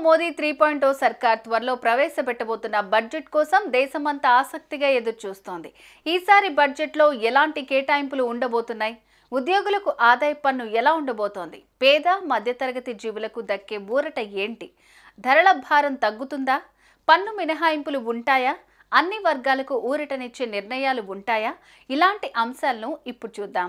Modi three point సర్కార్ త్వరలో ప్రవేశపెట్టబోతున్న budget కోసం దేశమంతా ఆసక్తిగా ఎదురుచూస్తోంది ఈసారి బడ్జెట్లో ఎలాంటి కేటాయింపులు ఉండబోతున్నాయి ఉద్యోగులకు ఆదాయ పన్ను ఎలా ఉండబోతోంది పేద మధ్యతరగతి జీవులకు దక్కే ఊరట ఏంటి ధరల భారం తగ్గుతుందా పన్ను మినహాయింపులు ఉంటాయా అన్ని వర్గాలకు ఊరటనిచ్చే నిర్ణయాలు ఉంటాయా ఇలాంటి అంశాలను ఇప్పుడు చూద్దాం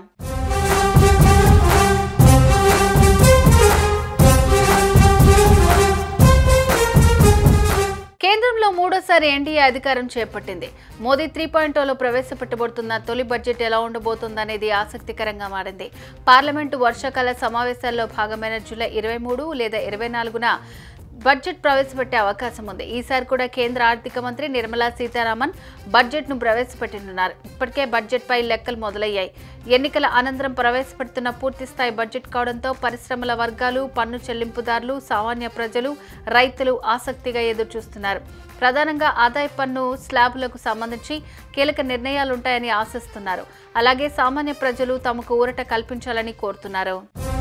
కేంద్రంలో మూడోసారి ఎన్డీఏ అధికారం చేపట్టింది మోదీ త్రీ పాయింట్ లో ప్రవేశపెట్టబడుతున్న తొలి బడ్జెట్ ఎలా ఉండబోతుందనేది ఆసక్తికరంగా మారింది పార్లమెంటు వర్షాకాల సమావేశాల్లో భాగమైన జూలై ఇరవై మూడు లేదా ఇరవై నాలుగున బడ్జెట్ ప్రవేశపెట్టే అవకాశం ఉంది ఈసారి కూడా కేంద్ర ఆర్థిక మంత్రి నిర్మలా సీతారామన్ బడ్జెట్ ను ప్రవేశపెట్టనున్నారు ఇప్పటికే బడ్జెట్ పై లెక్కలు మొదలయ్యాయి ఎన్నికల అనంతరం ప్రవేశపెడుతున్న పూర్తి స్థాయి బడ్జెట్ కావడంతో పరిశ్రమల వర్గాలు పన్ను చెల్లింపుదారులు సామాన్య ప్రజలు రైతులు ఆసక్తిగా ఎదురుచూస్తున్నారు ప్రధానంగా ఆదాయ పన్ను స్లాబులకు సంబంధించి కీలక నిర్ణయాలుంటాయని ఆశిస్తున్నారు అలాగే సామాన్య ప్రజలు తమకు ఊరట కల్పించాలని కోరుతున్నారు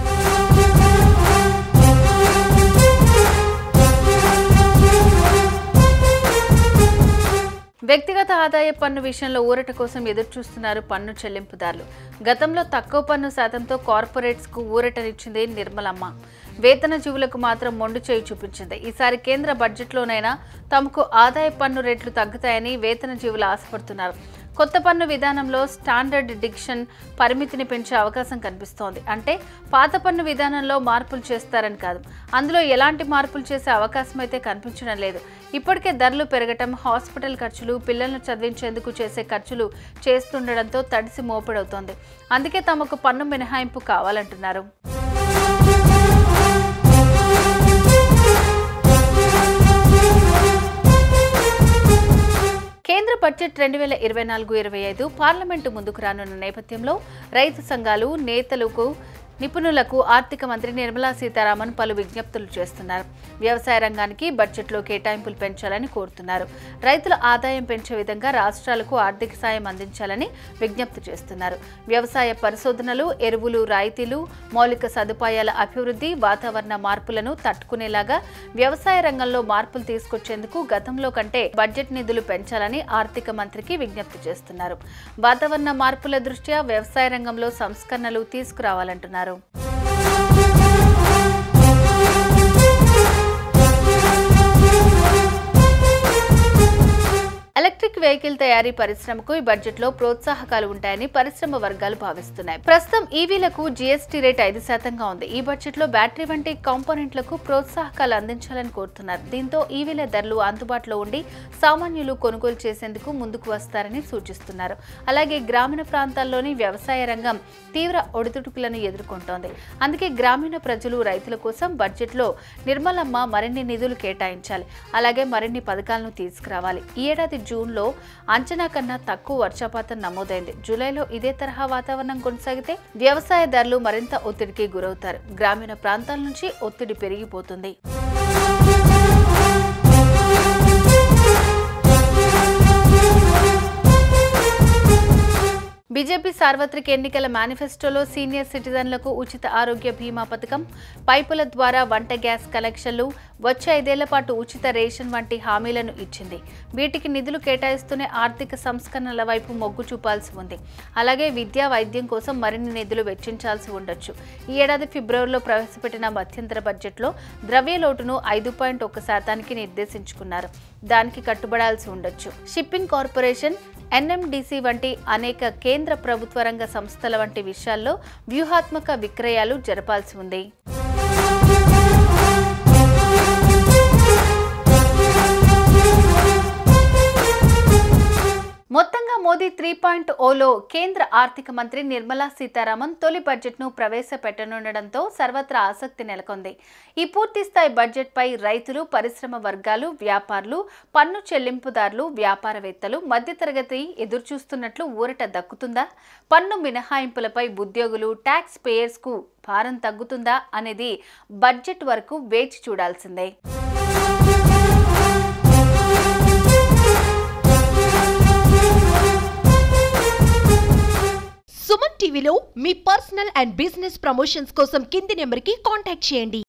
వ్యక్తిగత ఆదాయ పన్ను విషయంలో ఊరట కోసం ఎదురుచూస్తున్నారు పన్ను చెల్లింపుదారులు గతంలో తక్కువ పన్ను శాతంతో కార్పొరేట్స్ కు ఊరటనిచ్చింది నిర్మలమ్మ వేతన జీవులకు మాత్రం మొండు చేయి చూపించింది ఈసారి కేంద్ర బడ్జెట్లోనైనా తమకు ఆదాయ పన్ను రేట్లు తగ్గుతాయని వేతన జీవులు ఆశపడుతున్నారు కొత్త పన్ను విధానంలో స్టాండర్డ్ డిక్షన్ పరిమితిని పెంచే అవకాశం కనిపిస్తోంది అంటే పాత పన్ను విధానంలో మార్పులు చేస్తారని కాదు అందులో ఎలాంటి మార్పులు చేసే అవకాశం అయితే కనిపించడం లేదు ఇప్పటికే ధరలు పెరగటం హాస్పిటల్ ఖర్చులు పిల్లలను చదివించేందుకు చేసే ఖర్చులు చేస్తుండడంతో తడిసి మోపెడవుతోంది అందుకే తమకు పన్ను మినహాయింపు కావాలంటున్నారు కేంద్ర బడ్జెట్ రెండు వేల ఇరవై నాలుగు ఇరవై ఐదు పార్లమెంటు ముందుకు రానున్న నేపథ్యంలో రైతు సంఘాలు నేతలకు నిపుణులకు ఆర్థిక మంత్రి నిర్మలా సీతారామన్ పలు విజ్ఞప్తులు చేస్తున్నారు వ్యవసాయ రంగానికి బడ్జెట్లో కేటాయింపులు పెంచాలని కోరుతున్నారు రైతుల ఆదాయం పెంచే విధంగా రాష్ట్రాలకు ఆర్థిక సాయం అందించాలని విజ్ఞప్తి చేస్తున్నారు వ్యవసాయ పరిశోధనలు ఎరువులు రాయితీలు మౌలిక సదుపాయాల అభివృద్ధి వాతావరణ మార్పులను తట్టుకునేలాగా వ్యవసాయ రంగంలో మార్పులు తీసుకొచ్చేందుకు గతంలో కంటే బడ్జెట్ నిధులు పెంచాలని ఆర్థిక మంత్రికి విజ్ఞప్తి చేస్తున్నారు వాతావరణ మార్పుల దృష్ట్యా వ్యవసాయ రంగంలో సంస్కరణలు తీసుకురావాలంటున్నారు ఎలక్ట్రిక్ వెహికల్ తయారీ పరిశ్రమకు ఈ బడ్జెట్లో ప్రోత్సాహకాలు ఉంటాయని పరిశ్రమ వర్గాలు భావిస్తున్నాయి ప్రస్తుతం ఈవీలకు జీఎస్టీ రేట్ ఐదు శాతంగా ఉంది ఈ బడ్జెట్లో బ్యాటరీ వంటి కాంపోనెంట్లకు ప్రోత్సాహకాలు అందించాలని కోరుతున్నారు దీంతో ఈవీల ధరలు అందుబాటులో ఉండి సామాన్యులు కొనుగోలు చేసేందుకు ముందుకు వస్తారని సూచిస్తున్నారు అలాగే గ్రామీణ ప్రాంతాల్లోని వ్యవసాయ రంగం తీవ్ర ఒడిదుడుకులను ఎదుర్కొంటోంది అందుకే గ్రామీణ ప్రజలు రైతుల కోసం బడ్జెట్లో నిర్మలమ్మ మరిన్ని నిధులు కేటాయించాలి అలాగే మరిన్ని పథకాలను తీసుకురావాలి ఈ ఏడాది జూన్లో అంచనా కన్నా తక్కువ వర్షపాతం నమోదైంది జూలైలో ఇదే తరహా వాతావరణం కొనసాగితే వ్యవసాయదారులు మరింత ఒత్తిడికి గురవుతారు గ్రామీణ ప్రాంతాల నుంచి ఒత్తిడి పెరిగిపోతుంది బీజేపీ సార్వత్రిక ఎన్నికల మేనిఫెస్టోలో సీనియర్ సిటిజన్లకు ఉచిత ఆరోగ్య బీమా పథకం పైపుల ద్వారా వంట గ్యాస్ కలెక్షన్లు వచ్చే ఐదేళ్ల పాటు ఉచిత రేషన్ వంటి హామీలను ఇచ్చింది వీటికి నిధులు కేటాయిస్తూనే ఆర్థిక సంస్కరణల వైపు మొగ్గు చూపాల్సి ఉంది అలాగే విద్యా వైద్యం కోసం మరిన్ని నిధులు వెచ్చించాల్సి ఉండొచ్చు ఈ ఏడాది ఫిబ్రవరిలో ప్రవేశపెట్టిన మధ్యంతర బడ్జెట్లో ద్రవ్య లోటును ఐదు పాయింట్ ఒక శాతానికి నిర్దేశించుకున్నారు దానికి కట్టుబడాల్సి ఉండొచ్చు షిప్పింగ్ కార్పొరేషన్ ఎన్ఎండిసి వంటి అనేక కేంద్ర ప్రభుత్వ రంగ సంస్థల వంటి విషయాల్లో వ్యూహాత్మక విక్రయాలు జరపాల్సి ఉంది మొత్తంగా మోదీ త్రీ పాయింట్ ఓలో కేంద్ర ఆర్థిక మంత్రి నిర్మలా సీతారామన్ తొలి బడ్జెట్ను ప్రవేశపెట్టనుండడంతో సర్వత్రా ఆసక్తి నెలకొంది ఈ పూర్తి స్థాయి బడ్జెట్పై రైతులు పరిశ్రమ వర్గాలు వ్యాపారులు పన్ను చెల్లింపుదారులు వ్యాపారవేత్తలు మధ్యతరగతి ఎదురుచూస్తున్నట్లు ఊరట దక్కుతుందా పన్ను మినహాయింపులపై ఉద్యోగులు ట్యాక్స్ పేయర్స్కు భారం తగ్గుతుందా అనేది బడ్జెట్ వరకు వేచి చూడాల్సిందే సుమన్ టీవీలో మీ పర్సనల్ అండ్ బిజినెస్ ప్రమోషన్స్ కోసం కింది నెంబర్కి కాంటాక్ట్ చేయండి